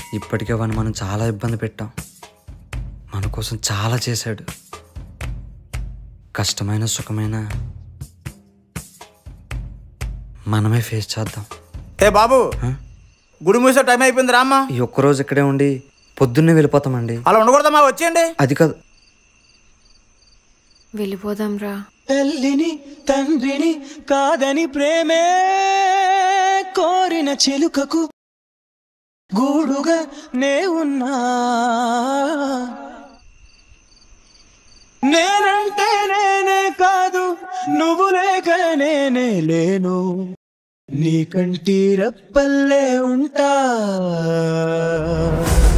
ఇప్పటికే వాడిని మనం చాలా ఇబ్బంది పెట్టాం మన కోసం చాలా చేశాడు కష్టమైన సుఖమైన మనమే ఫేస్ చేద్దాం ఏ బాబు హ? గుడి మూసే టైం అయిపోయింది రామ్మా ఈ ఒక్కరోజు ఇక్కడే ఉండి పొద్దున్నే వెళ్ళిపోతామండి అలా ఉండకూడదమ్మా వచ్చేయండి అది కాదు వెళ్ళిపోదాం రా తల్లిని తండ్రిని కాదని ప్రేమే కోరిన చెలుకకు గూడుగా నే ఉన్నా నేనంటే నేనే కాదు నువ్వు లేక నేనే లేను నీ కంటి రప్పల్లే ఉంటా